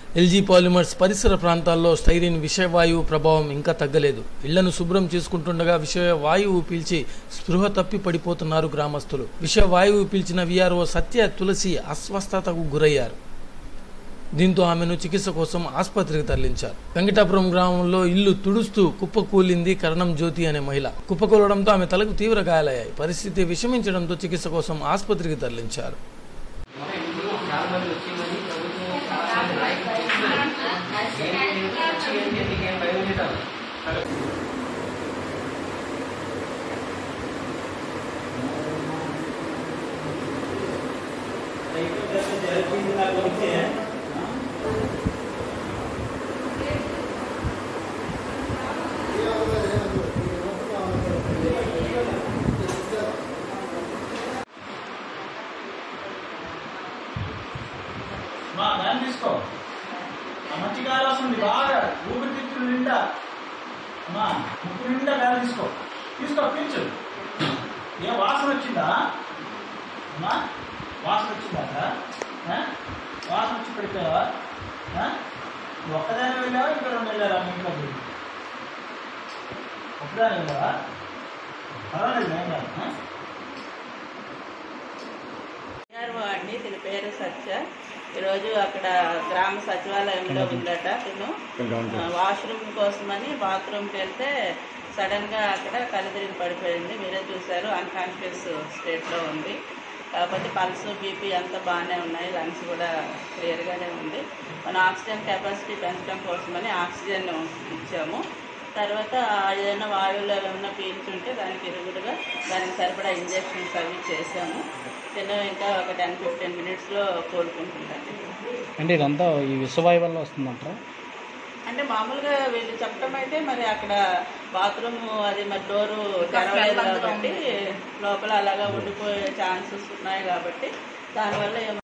LG polymers పరిసర ప్రాంతాల్లో styrene విషవాయువు ప్రభావం ఇంకా తగ్గలేదు ఇళ్లను శుభ్రం చేసుకుంటుండగా విషవాయువు పీల్చి స్పృహ తప్పి పడిపోతున్నారు గ్రామస్తులు విషవాయువు పీల్చిన విఆర్ఓ సత్య తులసి అస్వస్థతకు గురయ్యారు దీంతో ఆమెను చికిత్స కోసం ఆసుపత్రికి తరలించారు వెంకటాపురం గ్రామంలో ఇల్లు తుడుస్తూ కుప్పకూలింది కరణం జ్యోతి అనే మహిళ కుప్పకూలడంతో ఆమె తలకు తీవ్ర గాయాలయ్యాయి పరిస్థితి విషమించడంతో చికిత్స కోసం ఆసుపత్రికి తరలించారు చాలా మంది వచ్చి మరి ప్రభుత్వం చాలా మంది నాయకులు చేస్తున్నారు. ఏంటి మీరు వచ్చి ఏంటి మీకేం భయం లేదా? సరే. మా దాన్ని తీసుకో ఆ మంచి గాలి వస్తుంది బాగా ఊపిరితిత్తులు నిండా అమ్మా ముక్కు నిండా గాలి తీసుకో తీసుకో పీల్చు ఏ వాసన వచ్చిందా అమ్మా వాసన వచ్చిందా అక్కడ? ఆ? వాసన వచ్చి పడిపోయావా ఆ? నువ్వు ఒక్కదాని వెళ్ళావా ఇంకా రెండు వెళ్ళారా మీ ఇంట్లో ఒక్కదాని వెళ్ళావా పర్వాలేదు ఏం కాదు ఆ? గారు అండి తిన పేరు సత్య ఈరోజు అక్కడ గ్రామ సచివాలయంలో ఉందట తిను ఆ, వాష్రూమ్ కోసమని బాత్రూమ్కి వెళ్తే సడన్గా అక్కడ కలుదిరిగి పడిపోయింది మీరే చూశారు అన్కాన్షియస్ స్టేట్లో ఉంది కాకపోతే పల్స్ బీపీ అంతా బాగానే ఉన్నాయి లంగ్స్ కూడా క్లియర్గానే ఉంది మన ఆక్సిజన్ కెపాసిటీ పెంచడం కోసమని ఆక్సిజన్ ఇచ్చాము తర్వాత ఏదైనా వాయువులు ఏమైనా పీల్చుంటే దానికి ఇరుగుడుగా దానికి సరిపడా ఇంజెక్షన్స్ అవి చేసాము తిన ఇంకా ఒక టెన్ ఫిఫ్టీన్ మినిట్స్లో కోలుకుంటుందండి అంటే ఇదంతా ఈ విషవాయు వల్ల వస్తుందంటారా అంటే మామూలుగా వీళ్ళు చెప్పడం అయితే మరి అక్కడ బాత్రూమ్ అది మరి డోరు తెరవలేదు కాబట్టి లోపల అలాగా ఉండిపోయే ఛాన్సెస్ ఉన్నాయి కాబట్టి దానివల్ల ఏమో